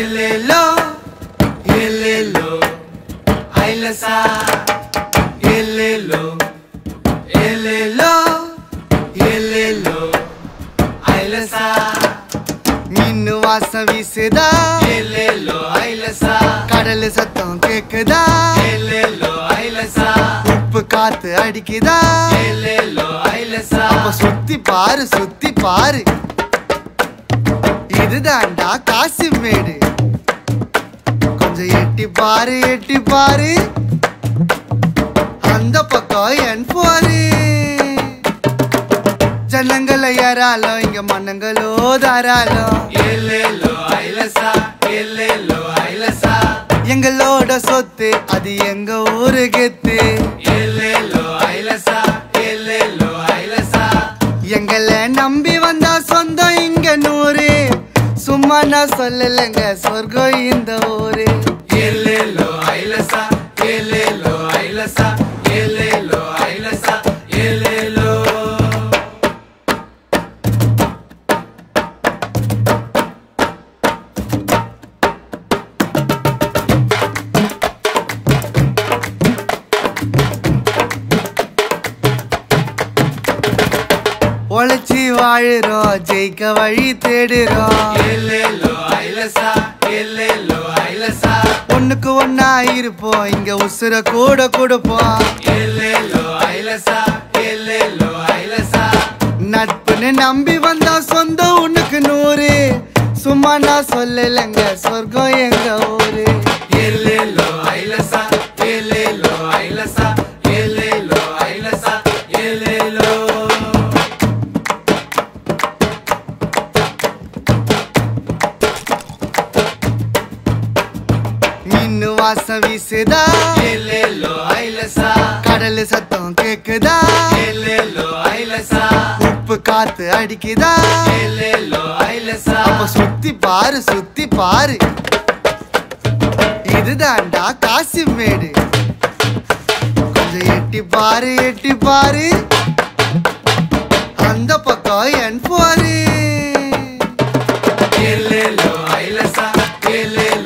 எல்லேலோ எல்லேலோ ஐலசா எல்லேலோ எல்லேலோ எல்லேலோ ஐலசா மீன் வாசம் வீசுதா எல்லேலோ ஐலசா கடல் சத்தம் கேக்குதா எல்லேலோ ஐலசா உப்பு காத்து அடிக்குதா எல்லேலோ ஐலசா அப்ப சுத்தி பாரு சுத்தி பாரு இதுதான்டா காசிமேடு கொஞ்சம் எட்டி பாரு எட்டி பாரு அந்த பக்கம் என் போரு ஜனங்களை யாராலும் இங்க மன்னங்களோ தாராளம் எல்லேலோ ஐலசா எல்லேலோ ஐலசா எங்களோட சொத்து அது எங்க ஊரு கெத்து எல்லேலோ ஐலசா எல்லேலோ ஐலசா எங்களை நம்பி வந்தா சொந்தம் இங்க நூறு சும்மா நான் சொல்லலைங்க சொர்க்கம் இந்த ஊரு எல்லேலோ ஐலசா எல்லேலோ ஐலசா எல்லேலோ ஐலசா எல்லேலோ உழைச்சி வாழுறோம் ஜெயிக்க வழி தேடுறோம் எல்லேலோ ஐலசா எல்லேலோ ஐலசா ஒண்ணுக்கு ஒன்னா இருப்போம் இங்க உசுர கூட கொடுப்போம் எல்லேலோ ஐலசா எல்லேலோ ஐலசா நட்புன்னு நம்பி வந்தா சொந்தம் உனக்கு நூறு சும்மா நான் சொல்லலைங்க சொர்க்கம் எங்க ஊரு எல்லேலோ ஐலசா எல்லேலோ ஐலசா எல்லேலோ ஐலசா எல்லேலோ மீன் வாசம் வீசுதா எல்லேலோ ஐலசா கடல் சத்தம் கேக்குதா எல்லேலோ ஐலசா உப்பு காத்து அடிக்குதா எல்லேலோ ஐலசா அப்ப சுத்தி பாரு சுத்தி பாரு இதுதான்டா காசிமேடு கொஞ்சம் எட்டி பாரு எட்டி பாரு அந்த பக்கம் என் போரு எல்லேலோ ஐலசா எல்லேலோ